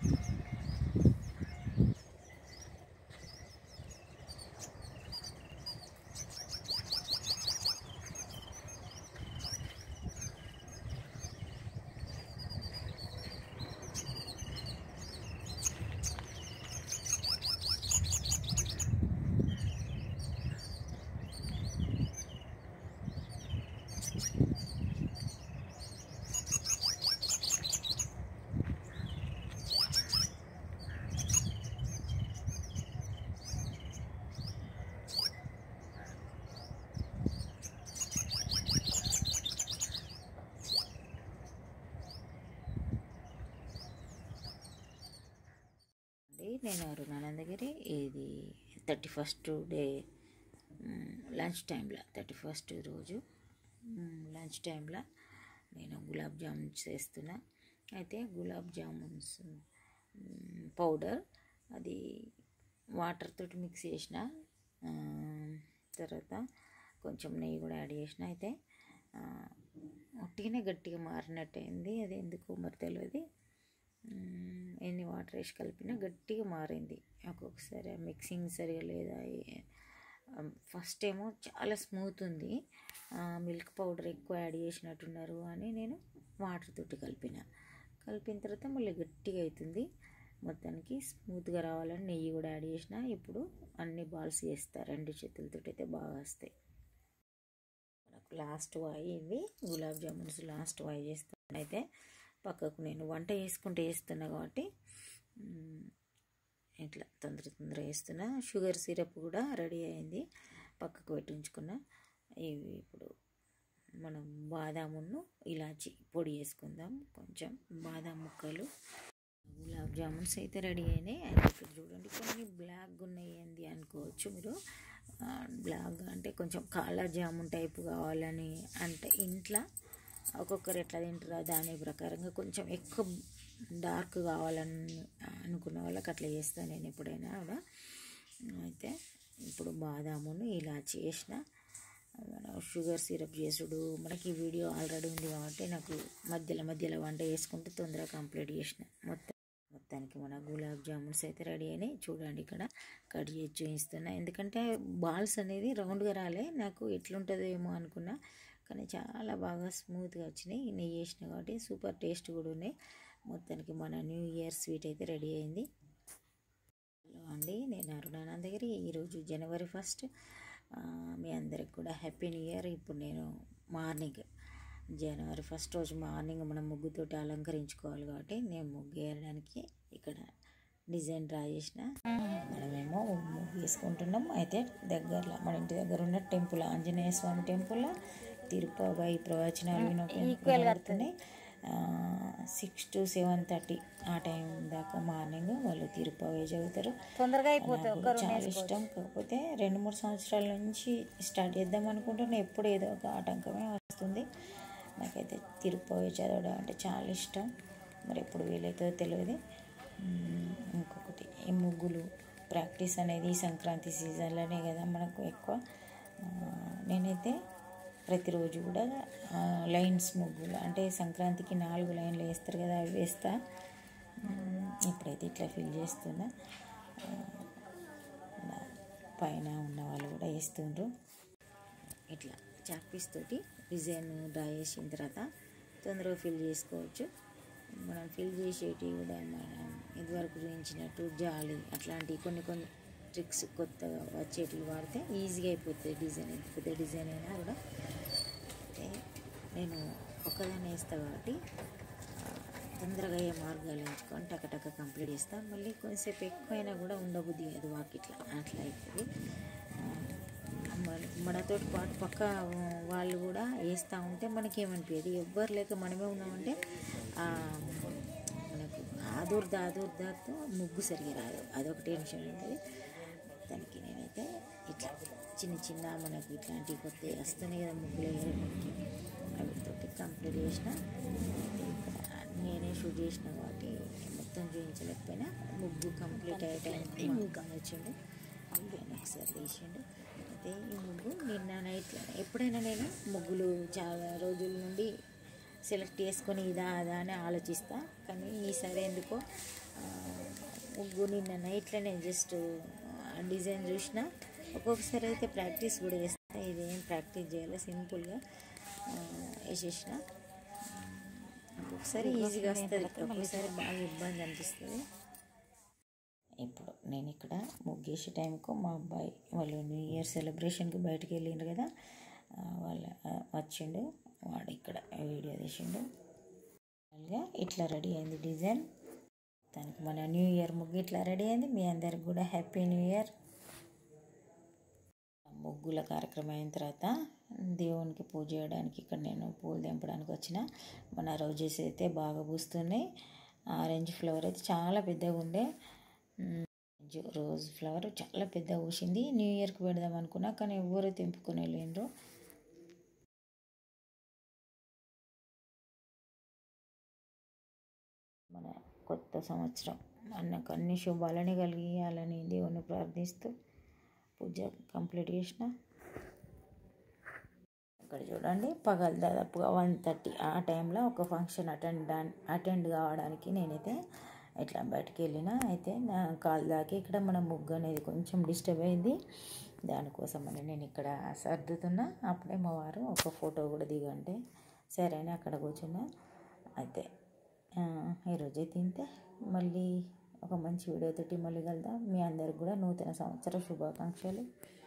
అండి నేను అరుణానందగిరి ఇది థర్టీ ఫస్ట్ డే లంచ్ టైంలో థర్టీ ఫస్ట్ రోజు లంచ్ టైంలో నేను గులాబ్ జామున్ చేస్తున్నా అయితే గులాబ్ జామున్స్ పౌడర్ అది వాటర్ తోటి మిక్స్ చేసిన ఆ, తర్వాత కొంచెం నెయ్యి కూడా యాడ్ చేసిన అయితే ఆ, ఒట్టిగానే గట్టిగా మారినట్టయింది అది ఎందుకు మరి తెలియదు మ్మ్, ఎన్ని వాటర్ వేసి కలిపినా గట్టిగా మారింది ఒక్కొక్కసారి ఆ మిక్సింగ్ సరిగా లేదా ఏ- ఆ, ఫస్ట్ ఏమో చాలా స్మూత్ ఉంది ఆ, మిల్క్ పౌడర్ ఎక్కువ యాడ్ చేసినట్టున్నారు అని నేను వాటర్ తోటి కలిపిన కలిపిన తర్వాత మళ్ళీ గట్టిగా అవుతుంది మొత్తానికి స్మూత్గా రావాలని నెయ్యి కూడా యాడ్ చేసిన ఇప్పుడు అన్ని బాల్స్ చేస్తా రెండు చేతులతో అయితే బాగా వస్తాయి నాకు లాస్ట్ వాయి ఇవి గులాబ్ జామున్స్ లాస్ట్ వాయి చేస్తాను అయితే పక్కకు నేను వంట చేసుకుంటూ వేస్తున్నా కాబట్టి మ్, ఇట్లా తొందర తొందర వేస్తున్నా షుగర్ సిరప్ కూడా రెడీ అయింది పక్కకు పెట్టి ఉంచుకున్నా ఇవి ఇప్పుడు మనం బాదామును ఇలాచి పొడి వేసుకుందాం కొంచెం బాదాం ముక్కలు గులాబ్ జామున్స్ అయితే రెడీ అయినాయి అయితే ఇక్కడ చూడండి కొన్ని బ్లాక్ ఉన్నాయి ఏంది అనుకోవచ్చు మీరు ఆ, బ్లాక్ అంటే కొంచెం కాలర్ జామున్ టైపు కావాలని అంటే ఇంట్లో ఒక్కొక్కరు ఎట్లా తింటారో దాని ప్రకారంగా కొంచెం ఎక్కువ డార్క్ కావాలని అనుకున్న వాళ్ళకి అట్లా చేస్తాను నేను ఎప్పుడైనా కూడా అయితే ఇప్పుడు బాదామును ఇలా చేసిన మన షుగర్ సిరప్ చేసుడు మనకి ఈ వీడియో ఆల్రెడీ ఉంది కాబట్టి నాకు మధ్యలో మధ్యలో వంట చేసుకుంటూ తొందరగా కంప్లీట్ చేసిన మొత్తం మొత్తానికి మన గులాబ్ జామున్స్ అయితే రెడీ అయినాయి చూడండి ఇక్కడ కట్ చేసి చూపిస్తున్నా ఎందుకంటే బాల్స్ అనేది రౌండ్గా రాలే నాకు ఎట్లుంటుందో ఏమో అనుకున్నా కానీ చాలా బాగా స్మూత్గా వచ్చినాయి నెయ్యి వేసిన కాబట్టి సూపర్ టేస్ట్ కూడా ఉన్నాయి మొత్తానికి మన న్యూ ఇయర్ స్వీట్ అయితే రెడీ అయింది హలో అండి నేను అరుణానందగిరి ఈరోజు జనవరి ఫస్ట్ మీ అందరికి కూడా హ్యాపీ న్యూ ఇయర్ ఇప్పుడు నేను మార్నింగ్ జనవరి ఫస్ట్ రోజు మార్నింగ్ మనం ముగ్గుతోటి అలంకరించుకోవాలి కాబట్టి నేను ముగ్గు వేయడానికి ఇక్కడ డిజైన్ డ్రా చేసిన మనమేమో ముగ్గు వేసుకుంటున్నాం అయితే దగ్గరలో మన ఇంటి దగ్గర ఉన్న టెంపుల్ ఆంజనేయ స్వామి టెంపుల్ తిరుపతి ప్రవచనాలు వినోడుతున్నాయి సిక్స్ టు సెవెన్ థర్టీ ఆ టైం దాకా మార్నింగ్ వాళ్ళు తిరుపతి చదువుతారు తొందరగా అయిపోతుంది నాకు చాలా ఇష్టం కాకపోతే రెండు మూడు సంవత్సరాల నుంచి స్టార్ట్ చేద్దాం అనుకుంటున్నా ఎప్పుడు ఏదో ఒక ఆటంకమే వస్తుంది నాకైతే తిరుపతి చదవడం అంటే చాలా ఇష్టం మరి ఎప్పుడు వీలైతుందో తెలియదు మ్మ్, ఇంకొకటి ఈ ముగ్గులు ప్రాక్టీస్ అనేది ఈ సంక్రాంతి సీజన్లోనే కదా మనకు ఎక్కువ ఆ, నేనైతే ప్రతిరోజు కూడా ఆ, లైన్స్ ముగ్గులు అంటే సంక్రాంతికి నాలుగు లైన్లు వేస్తారు కదా అవి వేస్తా మ్మ్, ఇప్పుడైతే ఇట్లా ఫిల్ చేస్తున్నా ఆ, నా పైన ఉన్న వాళ్ళు కూడా వేస్తుండ్రు ఇట్లా చాక్ పీస్ తోటి డిజైన్ డ్రా చేసిన తర్వాత తొందరగా ఫిల్ చేసుకోవచ్చు మనం ఫిల్ చేసేటివి కూడా మనం ఇదివరకు చూపించినట్టు జాలి అట్లాంటివి కొన్ని కొన్ని ట్రిక్స్ కొత్తగా వచ్చేటివి వాడితే ఈజీగా అయిపోతుంది డిజైన్ ఎంత పెద్ద డిజైన్ అయినా కూడా అయితే నేను ఒక్కదాన్ని వేస్తా కాబట్టి ఆ, తొందరగా ఏ మార్గాలు ఎంచుకొని టకటక కంప్లీట్ చేస్తాను మళ్ళీ కొంచెంసేపు ఎక్కువైనా కూడా ఉండబుద్ధి అది వాకిట్లా అట్లా అవుతుంది మన- మనతో పాటు పక్క వాళ్ళు కూడా వేస్తూ ఉంటే మనకి ఏమనిపించదు ఎవ్వరు లేక మనమే ఉన్నామంటే ఆ, మనకు ఆదుర్ద ఆదుర్దాతో ముగ్గు సరిగా రాదు అదొక టెన్షన్ ఉంటుంది దానికి నేనైతే ఇట్లా చిన్న చిన్న మనకు ఇట్లాంటి కొత్త వస్తున్నాయి కదా ముగ్గులు వేయడానికి అవితోటి కంప్లీట్ చేసిన ఇక్కడ నేనే షూట్ చేసిన కాబట్టి మొత్తం చూపించలేకపోయినా ముగ్గు కంప్లీట్ అయ్యే టైంకి ముగ్గు వచ్చిండు ఆయన ఒకసారి తీసిండు అయితే ఈ ముగ్గు నిన్న నైట్ ఎప్పుడైనా నేను ముగ్గులు చాలా రోజుల నుండి సెలెక్ట్ చేసుకొని ఇదా అదా అని ఆలోచిస్తా కానీ ఈసారి ఎందుకో ఆ, ముగ్గు నిన్న నైట్లోనే జస్ట్ డిజైన్ చూసిన ఒక్కొక్కసారి అయితే ప్రాక్టీస్ కూడా చేస్తా ఇదేం ప్రాక్టీస్ చేయాలి సింపుల్గా వేసేసిన ఒక్కొక్కసారి ఈజీగా వస్తుంది ఒక్కొక్కసారి బాగా ఇబ్బంది అనిపిస్తుంది ఇప్పుడు నేను ఇక్కడ ముగ్గేసే టైంకు మా అబ్బాయి వాళ్ళు న్యూ ఇయర్ సెలబ్రేషన్కి బయటికి వెళ్ళిండ్రు కదా ఆ, వాళ్ళ ఆ, వచ్చిండు వాడు ఇక్కడ వీడియో తీసిండు అలాగా ఇట్లా రెడీ అయింది డిజైన్ దానికి మన న్యూ ఇయర్ ముగ్గు ఇట్లా రెడీ అయింది మీ అందరికి కూడా హ్యాపీ న్యూ ఇయర్ ముగ్గుల కార్యక్రమం అయిన తర్వాత దేవునికి పూజ చేయడానికి ఇక్కడ నేను పూలు తెంపడానికి వచ్చిన మన రోజెస్ అయితే బాగా పూస్తున్నాయి ఆరెంజ్ ఫ్లవర్ అయితే చాలా పెద్దగా ఉండే మ్, జో- రోజ్ ఫ్లవర్ చాలా పెద్దగా పూసింది న్యూ ఇయర్కి పెడదాం అనుకున్నా కానీ ఎవరు తెంపుకొని వెళ్ళిండ్రు మన కొత్త సంవత్సరం మనకు అన్ని శుభాలని కలిగియాలని దేవుని ప్రార్థిస్తూ పూజ కంప్లీట్ చేసిన ఇక్కడ చూడండి పగలు దాదాపుగా వన్ థర్టీ ఆ టైంలో ఒక ఫంక్షన్ అటెండ్ అటెండ్ కావడానికి నేనైతే ఇట్లా బయటికి వెళ్ళిన అయితే నా కాలు దాకి ఇక్కడ మన ముగ్గు అనేది కొంచెం డిస్టర్బ్ అయింది దానికోసం అని నేను ఇక్కడ సర్దుతున్నా అప్పుడే మా వారు ఒక ఫోటో కూడా దిగంటే సరే అని అక్కడ కూర్చున్నా అయితే ఆ, ఈరోజు అయితే ఇంతే మళ్ళీ ఒక మంచి వీడియోతోటి మళ్ళీ కలుద్దాం మీ అందరికి కూడా నూతన సంవత్సర శుభాకాంక్షలు